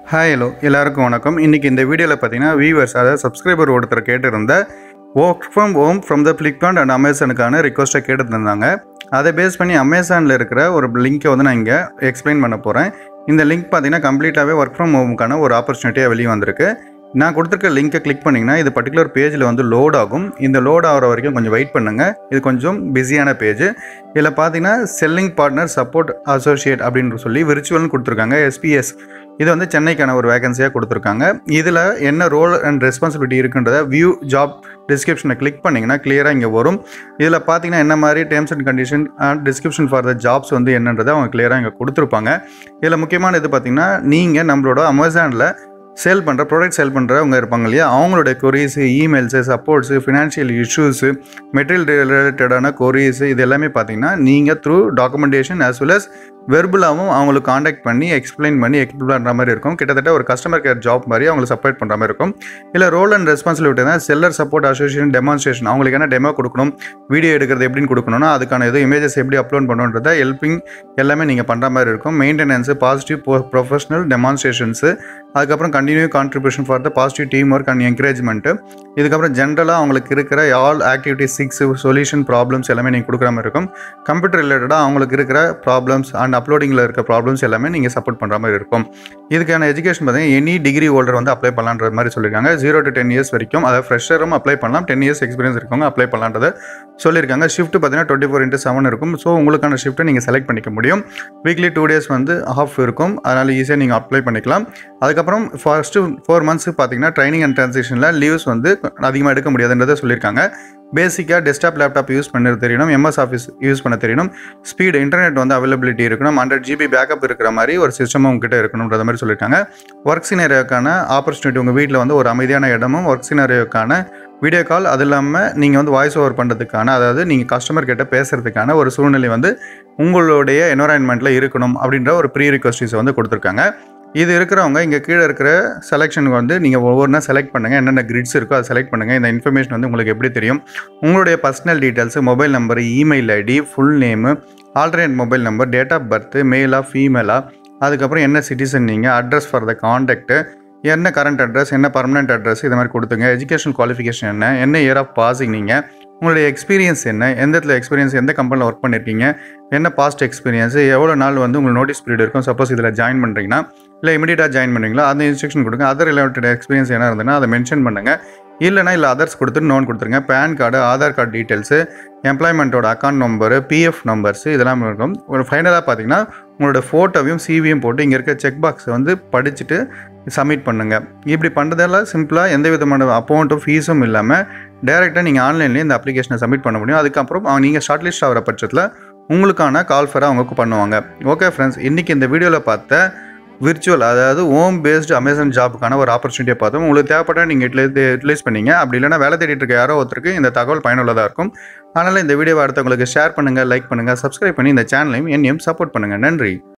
hi hello எல்லாருக்கும் வணக்கம் இன்றைக்கி இந்த வீடியோவில் பார்த்தீங்கன்னா வியூவர்ஸ் அதாவது சப்ஸ்கிரைபர் ஒருத்தர் கேட்டிருந்த work from home from the Flipkart and அமேசானுக்கான ரிக்வஸ்ட்டை கேட்டுருந்தாங்க அதை பேஸ் பண்ணி அமேசானில் இருக்கிற ஒரு லிங்க்கை வந்து நான் இங்கே எக்ஸ்பிளைன் பண்ண போகிறேன் இந்த லிங்க் பார்த்தீங்கன்னா கம்ப்ளீட்டாகவே ஒர்க் ஃப்ரம் ஹோமுக்கான ஒரு ஆப்பர்ச்சுனிட்டியாக வெளியே வந்திருக்கு நான் கொடுத்துருக்க லிங்கை கிளிக் பண்ணிங்கன்னா இது பர்டிகுலர் பேஜில் வந்து லோட் ஆகும் இந்த லோட் ஆகிற வரைக்கும் கொஞ்சம் வெயிட் பண்ணுங்கள் இது கொஞ்சம் பிஸியான பேஜ் இதில் பார்த்தீங்கன்னா செல்லிங் பார்ட்னர் சப்போர்ட் அசோசியேட் அப்படின்னு சொல்லி விர்ச்சுவல்னு கொடுத்துருக்காங்க எஸ்பிஎஸ் இது வந்து சென்னைக்கான ஒரு வேகன்சியாக கொடுத்துருக்காங்க இதில் என்ன ரோல் அண்ட் ரெஸ்பான்சிபிலிட்டி இருக்குன்றத வியூ ஜாப் டிஸ்கிரிப்ஷனை கிளிக் பண்ணிங்கன்னா கிளியராக இங்கே வரும் இதில் பார்த்தீங்கன்னா என்ன மாதிரி terms and condition and description for the jobs வந்து என்னன்றதை அவங்க கிளியராக இங்கே கொடுத்துருப்பாங்க இதில் முக்கியமான இது பார்த்தீங்கன்னா நீங்கள் நம்மளோட அமேசானில் சேல் பண்ணுற ப்ராடக்ட் சேல் பண்ணுறவங்க இருப்பாங்க இல்லையா அவங்களுடைய queries emails supports financial issues material ரிலேட்டடான கொரீஸு இது எல்லாமே பார்த்தீங்கன்னா நீங்கள் through documentation as well as வெர்பலாகவும் அவங்களுக்கு காண்டாக்ட் பண்ணி எக்ஸ்பிளைன் பண்ணி எக்ஸ்பிளைன் பண்ணுற மாதிரி இருக்கும் கிட்டத்தட்ட ஒரு கஸ்டமர் கேர் ஜாப் மாதிரி அவங்களுக்கு சப்போர்ட் பண்ணுற மாதிரி இருக்கும் இல்லை ரோல் அண்ட் ரெஸ்பான்சிபிலிட்டி தான் செல்லர் சப்போர்ட் அசோசியேஷன் டெமான்ஸ்ட்ரேஷன் அவங்களுக்கு என்ன டெமோ கொடுக்கணும் வீடியோ எடுக்கிறது எப்படின்னு கொடுக்கணும்னா அதுக்கான இது இமேஜஸ் எப்படி அப்லோட் பண்ணணுன்றத ஹெல்பிங் எல்லாமே நீங்கள் பண்ணுற மாதிரி இருக்கும் மெயின்டெனன்ஸு பாசிட்டிவ் ப்ரொஃபஷனல் டெமான்ஸ்ட்ரேஷன்ஸு அதுக்கப்புறம் continue contribution for the positive team work and encouragement இதுக்கப்புறம் ஜென்ரலாக அவங்களுக்கு இருக்கிற all activity six solution problems எல்லாமே நீங்கள் கொடுக்குற மாதிரி இருக்கும் கம்ப்யூட்டர் ரிலேட்டடாக அவங்களுக்கு இருக்கிற ப்ராப்ளம்ஸ் அண்ட் அப்லோடிங்கில் இருக்க ப்ராப்ளம்ஸ் எல்லாமே நீங்கள் சப்போர்ட் பண்ணுற மாதிரி இருக்கும் இதுக்கான எஜுகேஷன் பார்த்தீங்கன்னா எனி டிகிரி ஹோல்டர் வந்து அப்ளை பண்ணலான்ற மாதிரி சொல்லியிருக்காங்க ஜீரோ டு டென் இயர்ஸ் வரைக்கும் அதாவது ஃப்ரெஷரும் அப்ளை பண்ணலாம் டென் இயர்ஸ் எக்ஸ்பீரியன்ஸ் இருக்கவங்க அப்ளை பண்ணலான்றதை சொல்லியிருக்காங்க ஷிஃப்ட் பார்த்தீங்கன்னா டுவெண்ட்டி ஃபோர் இன்ட்டு செவன் இருக்கும் ஸோ உங்களுக்கான ஷிஃப்ட்டை நீங்கள் செலக்ட் பண்ணிக்க முடியும் வீக்லி டூ டேஸ் வந்து ஆஃப் இருக்கும் அதனால் ஈஸியாக நீங்கள் அப்ளை பண்ணிக்கலாம் அதுக்கப்புறம் ஃபர்ஸ்ட்டு ஃபோர் மந்த்ஸ் பார்த்தீங்கன்னா ட்ரைனிங் அண்ட் ட்ரான்சிஷனில் லீவ்ஸ் வந்து அதிகமாக எடுக்க முடியாதுன்றதை சொல்லியிருக்காங்க பேசிக்காக டெஸ்க்டாப் லேப்டாப் யூஸ் பண்ண தெரியணும் எம்எஸ் ஆஃபீஸ் யூஸ் பண்ண தெரியணும் ஸ்பீடு இன்டர்நெட் வந்து அவைலபிலிட்டி இருக்கணும் ஹண்ட்ரட் ஜிபி பேக்கப் இருக்கிற மாதிரி ஒரு சிஸ்டமும் உங்ககிட்ட இருக்கணுன்ற மாதிரி சொல்லியிருக்காங்க ஒர்க் சினரியோக்கான ஆப்பர்ச்சுனிட்டி உங்கள் வீட்டில் வந்து ஒரு அமைதியான இடமும் ஒர்க் சினரியோக்கான வீடியோ கால் அது இல்லாமல் நீங்கள் வந்து வாய்ஸ் ஓவர் பண்ணுறதுக்கான அதாவது நீங்கள் கஸ்டமர் கிட்ட பேசுகிறதுக்கான ஒரு சூழ்நிலை வந்து உங்களுடைய என்வரான்மெண்ட்டில் இருக்கணும் அப்படின்ற ஒரு ப்ரீ ரிக்வஸ்டிஸை வந்து கொடுத்துருக்காங்க இது இருக்கிறவங்க இங்கே கீழே இருக்கிற செலெக்ஷனுக்கு வந்து நீங்கள் ஒவ்வொன்றா செலக்ட் பண்ணுங்கள் என்னென்ன கிரிட்ஸ் இருக்கோ அதை செலக்ட் பண்ணுங்கள் இந்த இன்ஃபர்மேஷன் வந்து உங்களுக்கு எப்படி தெரியும் உங்களுடைய personal details mobile number email ID full name alternate mobile number date of birth மேலா ஃபீமேலா அதுக்கப்புறம் என்ன சிட்டிசன் நீங்கள் அட்ரஸ் ஃபார் த காண்டாக்ட்டு என்ன கரண்ட் அட்ரஸ் என்ன பர்மனெண்ட் அட்ரஸ் இது மாதிரி கொடுத்துங்க எஜுகேஷன் குவாலிஃபிகேஷன் என்ன என்ன இயர் ஆஃப் பாசிங் நீங்கள் உங்களுடைய எக்ஸ்பீரியன்ஸ் என்ன எந்த இடத்துல எக்ஸ்பீரியன்ஸ் எந்த கம்பெனியில் ஒர்க் பண்ணியிருக்கீங்க என்ன பாஸ்ட் எக்ஸ்பீரியன்ஸ் எவ்வளோ நாள் வந்து உங்களுக்கு நோட்டீஸ் பீரியட் இருக்கும் சப்போஸ் இதில் ஜாயின் பண்ணுறீங்கன்னா இல்லை இமீடியட்டாக ஜாயின் பண்ணுறீங்களா அந்த இன்ஸ்ட்ரக்ஷன் கொடுங்க அதர் ரிலேட்டட் எக்ஸ்பீரியன்ஸ் என்ன இருந்ததுன்னா அதை மென்ஷன் பண்ணுங்கள் இல்லைனா இல்லை அதர்ஸ் கொடுத்துட்டு நோன் கொடுத்துருங்க PAN card Aadhaar card details எம்ப்ளாய்மெண்ட்டோட அக்கௌண்ட் நம்பரு பிஎஃப் நம்பர்ஸ் இதெல்லாம் இருக்கும் ஒரு ஃபைனலாக பார்த்தீங்கன்னா உங்களோட ஃபோட்டோவையும் சிவியும் போட்டு இங்கே இருக்க செக் பாக்ஸை வந்து படிச்சுட்டு சப்மிட் பண்ணுங்கள் இப்படி பண்ணுறதெல்லாம் சிம்பிளாக எந்த விதமான அமௌண்ட்டும் ஃபீஸும் இல்லாமல் டேரெக்டாக நீங்கள் ஆன்லைன்லேயே இந்த அப்ளிகேஷனை சப்மிட் பண்ண முடியும் அதுக்கப்புறம் அவங்க நீங்கள் ஷார்ட் லிஸ்ட் ஆகிற பட்சத்தில் உங்களுக்கான கால் ஃபராக அவங்க பண்ணுவாங்க ஓகே ஃப்ரெண்ட்ஸ் இன்றைக்கி இந்த வீடியோவில் பார்த்த விர்ச்சுவல் அதாவது ஹோம் பேஸ்டு அமேசான் ஜாப்புக்கான ஒரு ஆப்பர்ச்சுனிட்டியை பார்த்தோம் உங்களுக்கு தேவைப்பட்டால் நீங்கள் யூட்டிலைஸ் யூட்டிலைஸ் பண்ணீங்க அப்படி இல்லைனா வேலை தேடிட்டு இருக்க யாரோ ஒருத்தருக்கு இந்த தகவல் பயனுள்ளதாக இருக்கும் அதனால் இந்த வீடியோவை அடுத்தவங்களுக்கு ஷேர் பண்ணுங்கள் லைக் பண்ணுங்கள் சப்ஸ்கிரைப் பண்ணி இந்த சேனலையும் என்னையும் சப்போர்ட் பண்ணுங்கள் நன்றி